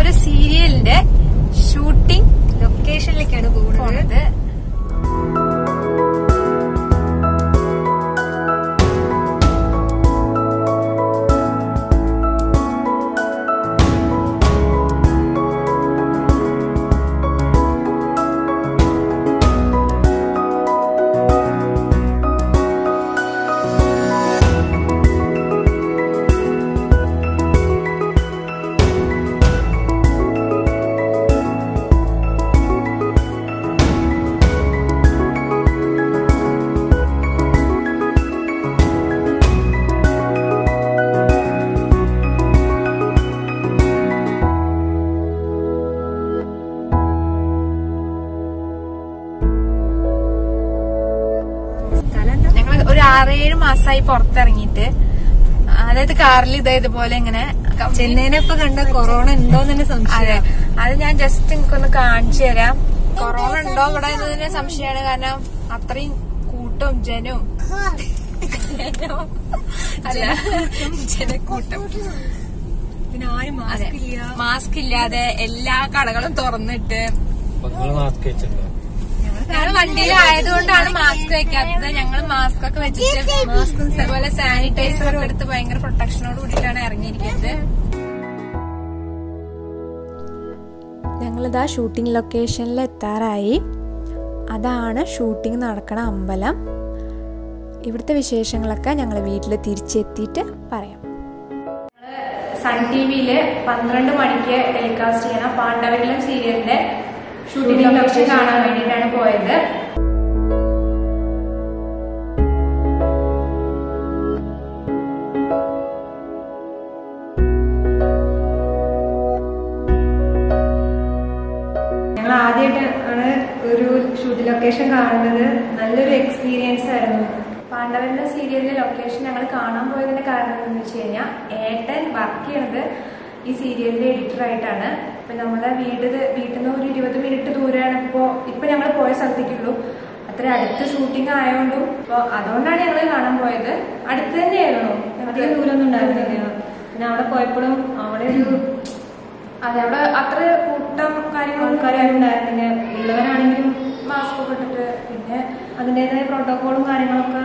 ഞങ്ങളൊരു സീരിയലിന്റെ ഷൂട്ടിംഗ് ലൊക്കേഷനിലേക്കാണ് പോകുന്നത് പോണത് സ്ഥലം എന്താ ഞങ്ങൾ ഒരു ആറേഴ് മാസമായി പുറത്തിറങ്ങിയിട്ട് അതായത് കാറിൽ ഇതേ ഇതുപോലെ ഇങ്ങനെ ചെന്നൈനെ ഇപ്പൊ കണ്ട കൊറോണ ഉണ്ടോന്ന് തന്നെ അതെ സംശയം അത് ഞാൻ ജസ്റ്റ് നിങ്ങൾക്കൊന്ന് കാണിച്ചു തരാം കൊറോണ ഉണ്ടോ ഇവിടെ എന്നതിന് സംശയമാണ് കാരണം അത്രയും കൂട്ടവും ജനവും ജനവും അല്ല ജനക്കൂട്ടം പിന്നെ ആരും അതെ മാസ്ക് ഇല്ല മാസ്ക് ഇല്ലാതെ എല്ലാ കടകളും തുറന്നിട്ട് നിങ്ങൾ മാസ്ക് വെച്ചിട്ടുണ്ടോ ഞങ്ങൾ വണ്ടിയിലായതുകൊണ്ടാണ് മാസ്ക് വെക്കാത്തത് ഞങ്ങൾ മാസ്ക് ഒക്കെ വെച്ചിട്ട് മാസ്കും അതുപോലെ സാനിറ്റൈസർ ഒക്കെ എടുത്ത് ഭയങ്കര പ്രൊട്ടക്ഷനോട് കൂടിയിട്ടാണ് ഇറങ്ങിയിരിക്കുന്നത് ഞങ്ങളിതാ ഷൂട്ടിംഗ് ലൊക്കേഷനിൽ എത്താറായി അതാണ് ഷൂട്ടിംഗ് നടക്കണ അമ്പലം ഇവിടുത്തെ വിശേഷങ്ങളൊക്കെ ഞങ്ങൾ വീട്ടിൽ തിരിച്ചെത്തിയിട്ട് പറയാം സൺ ടി വിയില് പന്ത്രണ്ട് മണിക്ക് ടെലികാസ്റ്റ് ചെയ്യണ പാണ്ഡവരിലും സീരിയലിന്റെ ഷൂട്ടിംഗ് ലൊക്കേഷൻ കാണാൻ വേണ്ടിയിട്ടാണ് പോയത് ഞങ്ങൾ ആദ്യമായിട്ട് ആണ് ഒരു ഷൂട്ട് ലൊക്കേഷൻ കാണുന്നത് നല്ലൊരു എക്സ്പീരിയൻസ് ആയിരുന്നു പാണ്ഡവരിലെ സീരിയലിന്റെ ലൊക്കേഷൻ ഞങ്ങൾ കാണാൻ പോയതിന്റെ കാരണം എന്താണെന്ന് വെച്ച് കഴിഞ്ഞാൽ ഏട്ടൻ വർക്ക് ചെയ്യണത് ഈ സീരിയലിന്റെ എഡിറ്റർ ആയിട്ടാണ് ഇപ്പൊ നമ്മളെ വീട് വീട്ടിൽ നിന്ന് ഒരു ഇരുപത് മിനിറ്റ് ദൂരെയാണ് ഇപ്പോ ഇപ്പൊ ഞങ്ങൾ പോയ സ്ഥലത്തേക്കുള്ളൂ അത്ര അടുത്ത് ഷൂട്ടിംഗ് ആയതുകൊണ്ടും ഇപ്പൊ അതുകൊണ്ടാണ് ഞങ്ങൾ കാണാൻ പോയത് അടുത്ത് തന്നെയായിരുന്നു അധികം ദൂരമൊന്നും ഉണ്ടായിരുന്നില്ല പിന്നെ അവിടെ പോയപ്പോഴും അവിടെ ഒരു അതെ അവിടെ അത്ര കൂട്ടം കാര്യങ്ങളൊന്നും ആൾക്കാരും ഉണ്ടായിരുന്നില്ല ഉള്ളവരാണെങ്കിലും മാസ്ക് ഒക്കെ ഇട്ടിട്ട് പിന്നെ അതിൻ്റെതായ പ്രോട്ടോകോളും കാര്യങ്ങളൊക്കെ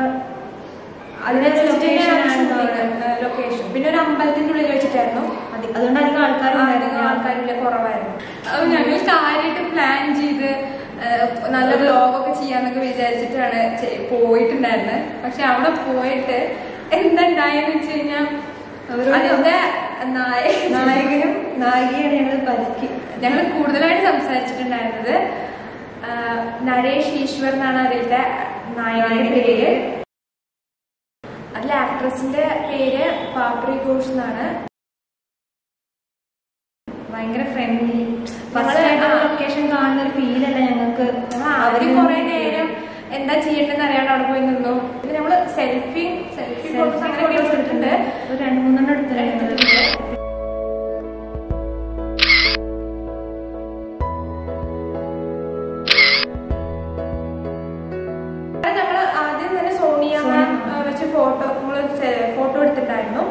ലൊക്കേഷൻ പിന്നെ ഒരു അമ്പലത്തിന്റെ ഉള്ളിൽ വെച്ചിട്ടായിരുന്നു അതി- അതുകൊണ്ട് അധികം ആൾക്കാരും അധികം ഉണ്ടായിരുന്നില്ല ആൾക്കാരില്ല കുറവായിരുന്നു അത് ഞങ്ങൾ കാര്യമായിട്ട് പ്ലാൻ ചെയ്ത് ഏഹ്, നല്ല വ്ലോഗൊക്കെ ചെയ്യാന്നൊക്കെ വിചാരിച്ചിട്ടാണ് ചെ- പോയിട്ടുണ്ടായിരുന്നത് പക്ഷെ അവിടെ പോയിട്ട് എന്തുണ്ടായെന്ന് വെച്ച് കഴിഞ്ഞാൽ അവരോട് അതിന്റെ നായ നായകനും നായികയാണ് ഞങ്ങൾ പരിക്ക് ഞങ്ങൾ കൂടുതലായിട്ട് സംസാരിച്ചിട്ടുണ്ടായിരുന്നത് ആ, നരേഷ് ഈശ്വർ എന്നാണ് അതിലത്തെ നായകന്റെ പേര് അതിലെ ആക്ട്രസിന്റെ പേര് പാപ്രി ഘോഷ് എന്നാണ് ഭയങ്കര ഫ്രണ്ട്ലി ഫസ്റ്റ് ഞങ്ങള് ആയിട്ട് ആ- ലൊക്കേഷൻ കാണുന്ന ഒരു ഫീലല്ല ഞങ്ങൾക്ക് ഞങ്ങൾ ആദ്യം കുറെ നേരം എന്താ ചെയ്യേണ്ടതെന്ന് അറിയാണ്ട് അവിടെ പോയി നിന്നു പിന്നെ നമ്മള് സെൽഫി സെൽഫി ഫോട്ടോസ് അങ്ങനെയൊക്കെ എടുത്തിട്ടുണ്ട് ഒരു രണ്ട് മൂന്നെണ്ണം എടുത്തിട്ടുണ്ട് എടുത്തിട്ടുണ്ട് ഞങ്ങൾ ആദ്യം തന്നെ സോണിയ മാം വെച്ച് ഫോട്ടോ നമ്മൾ ഫോട്ടോ എടുത്തിട്ടുണ്ടായിരുന്നു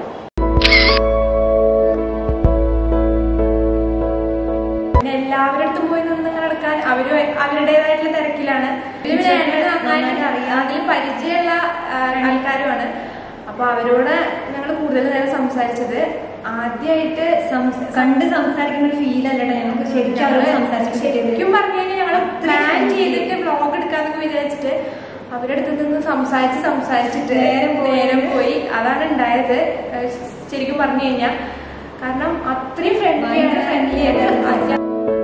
പിന്നെ എല്ലാവരുടെ അടുത്തും പോയി നിന്ന് ഇങ്ങനെ എടുക്കാൻ അവര് അവരുടേതായിട്ടുള്ള തിരക്കിലാണ് ഇതിൽ പിന്നെ ഞങ്ങൾക്ക് നന്നായിട്ട് അറിയാം അതിൽ പരിചയമുള്ള ആ, ആൾക്കാരുമാണ് അപ്പൊ അവരോട് ഞങ്ങൾ കൂടുതൽ നേരം സംസാരിച്ചത് ആദ്യമായിട്ട് സംസ- കണ്ട് സംസാരിക്കുന്ന ഒരു ഫീൽ അല്ലട്ടോ ഞങ്ങൾക്ക് ശരിക്കും അവരോട് സംസാരിച്ചു ശരിക്കും പറഞ്ഞു കഴിഞ്ഞാൽ ഞങ്ങൾ പ്ലാൻ ചെയ്തിട്ട് വ്ലോഗ് എടുക്കാന്നൊക്കെ വിചാരിച്ചിട്ട് അവരുടെ അടുത്ത് നിന്ന് സംസാരിച്ച് സംസാരിച്ചിട്ട് നേരം പോയി. നേരം പോയി അതാണ് ഉണ്ടായത് ഏഹ് ശരിക്കും പറഞ്ഞു കഴിഞ്ഞാൽ കാരണം അത്രയും ഫ്രണ്ട്ലി ഭയങ്കര friendly ആയിരുന്നു.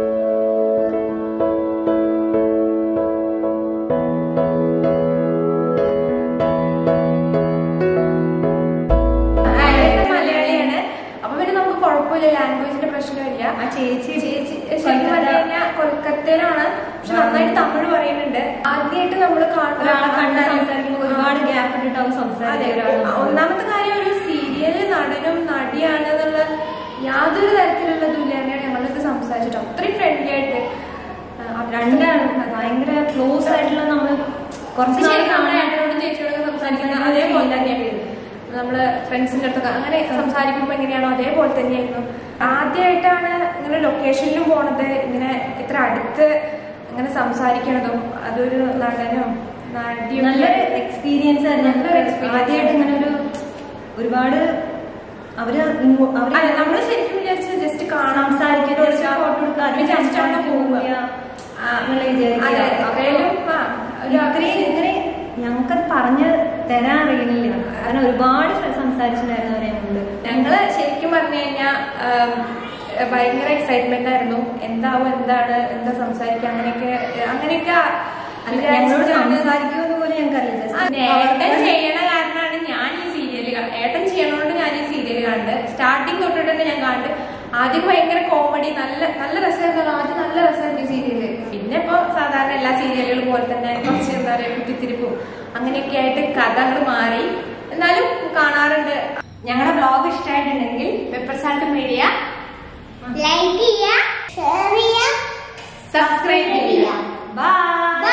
അയാളൊക്കെ മലയാളിയാണ് അപ്പൊ പിന്നെ നമുക്ക് കുഴപ്പമില്ല ലാംഗ്വേജിന്റെ പ്രശ്നമില്ല ആ ചേച്ചി ചേച്ചി ശരിക്കും പറഞ്ഞു കഴിഞ്ഞാൽ കൊൽക്കത്തയിലാണ് പക്ഷെ നന്നായിട്ട് തമിഴ് പറയുന്നുണ്ട് ആദ്യമായിട്ട് നമ്മൾ ഒരാളെ കണ്ട് കാണുന്ന സംസാരിക്കുമ്പോൾ ഒരുപാട് ഗ്യാപ്പ് ഇട്ടിട്ടാവും അതെ സംസാരിക്കുക ഒരാള് ഒന്നാമത്തെ കാര്യം ഒരു സീരിയല് നടനും നടിയാണ് എന്നുള്ള യാതൊരു തരത്തിലുള്ളതും ഇല്ല തന്നെയാണ് ഞങ്ങളിത് സംസാരിച്ചിട്ട് അത്രയും ഫ്രണ്ട്ലി ആയിട്ട് ആ, രണ്ടാണ് ഭയങ്കര ക്ലോസ് ആയിട്ടുള്ള നമ്മൾ കുറച്ച് നാൾ ശരിക്കും നമ്മുടെ കാണാൻ ഏട്ടനോടും ചേച്ചിയോടൊക്കെ സംസാരിക്കുന്ന അതേപോലെ തന്നെയാണ് നമ്മള് ഫ്രണ്ട്സിന്റെ അടുത്തൊക്കെ അങ്ങനെ സംസാരിക്കുമ്പോൾ എങ്ങനെയാണോ അതേപോലെ തന്നെയായിരുന്നു ആദ്യമായിട്ടാണ് ഇങ്ങനെ ലൊക്കേഷനിലും പോണത് ഇങ്ങനെ ഇത്ര അടുത്ത് ഇങ്ങനെ സംസാരിക്കണതും അതൊരു നടനും നടിയും നല്ലൊരു എക്സ്പീരിയൻസ് ആയിരുന്നു നല്ലൊരു experience. ആദ്യമായിട്ട് ഇങ്ങനെ ഒരു ഒരുപാട് അവര് ഇങ്ങോ- അവര് അല്ല നമ്മള് ശരിക്കും വിചാരിച്ചത് ജസ്റ്റ് കാണാം സംസാരിക്കുക just photo എടുക്കുക, അതിന് ജസ്റ്റ് ആണ് പോവുക പോവുക. ആ, എന്നുള്ള വിചാരിക്കുക. അതെ അപ്പൊ എത്രയും ആ, ഒരു ഇത്രയും ഇങ്ങനെ ഞങ്ങൾക്കത് പറഞ്ഞ് തരാൻ അറിയുന്നില്ല കാരണം ഒരുപാട് സംസാരിച്ചിട്ടുണ്ടായിരുന്നു അവരെ കൊണ്ട് ഞങ്ങള് ശരിക്കും പറഞ്ഞു കഴിഞ്ഞാൽ ഭയങ്കര എക്സൈറ്റ്മെന്റ് ആയിരുന്നു എന്താവും എന്താണ് എന്താ സംസാരിക്കുക അങ്ങനെയൊക്കെ അങ്ങനെയൊക്കെ അല്ല ഞങ്ങളോട് വിചാരിച്ചിട്ടാണ് സംസാരിക്കുമെന്ന് പോലും ഞങ്ങൾക്കറിയില്ല ആ, Just ഏട്ടൻ അവർക്ക് ചെയ്യണ കാരണമാണ് ഞാൻ ഈ സീരിയൽ ഏട്ടൻ ചെയ്യണോണ്ട് ഞാൻ ഈ സീരിയൽ കണ്ട് സ്റ്റാർട്ടിങ് തൊട്ടിട്ട് തന്നെ ഞാൻ കണ്ട് ആദ്യം ഭയങ്കര കോമഡി നല്ല നല്ല രസമായിരുന്നു ആദ്യം നല്ല രസമായിരുന്നു ഈ സീരിയല് പിന്നെ ഇപ്പൊ സാധാരണ എല്ലാ സീരിയലുകളും പോലെ തന്നെ കുറച്ച് എന്താ പറയാ കുത്തിത്തിരിപ്പും അങ്ങനെയൊക്കെ ആയിട്ട് കഥ അങ്ങോട്ട് മാറി എന്നാലും കാണാറുണ്ട് ഞങ്ങളുടെ ബ്ലോഗ് ഇഷ്ടമായിട്ടുണ്ടെങ്കിൽ പെപ്പർ സാൾട്ട് മീഡിയ ലൈക്ക് ചെയ്യുക ഷെയർ ചെയ്യുക സബ്സ്ക്രൈബ് ചെയ്യുക ബൈ ബൈ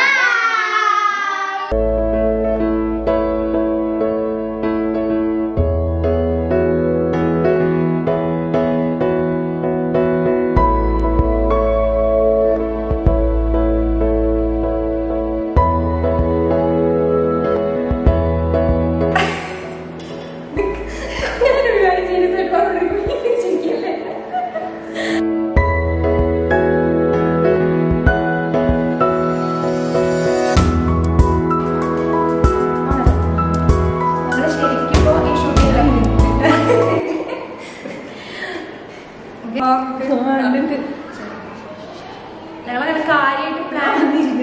ഞാൻ ഒരുപാട് സീരിയസ് ആയിട്ട് പറഞ്ഞോണ്ടിരിക്കുമ്പോൾ ചിരിക്കല്ലേ നമ്മള് ശരിക്കും ഇപ്പോ ഈ ഷൂട്ടിംഗ് ഞങ്ങളങ്ങനെ കാര്യമായിട്ട് പ്ലാൻ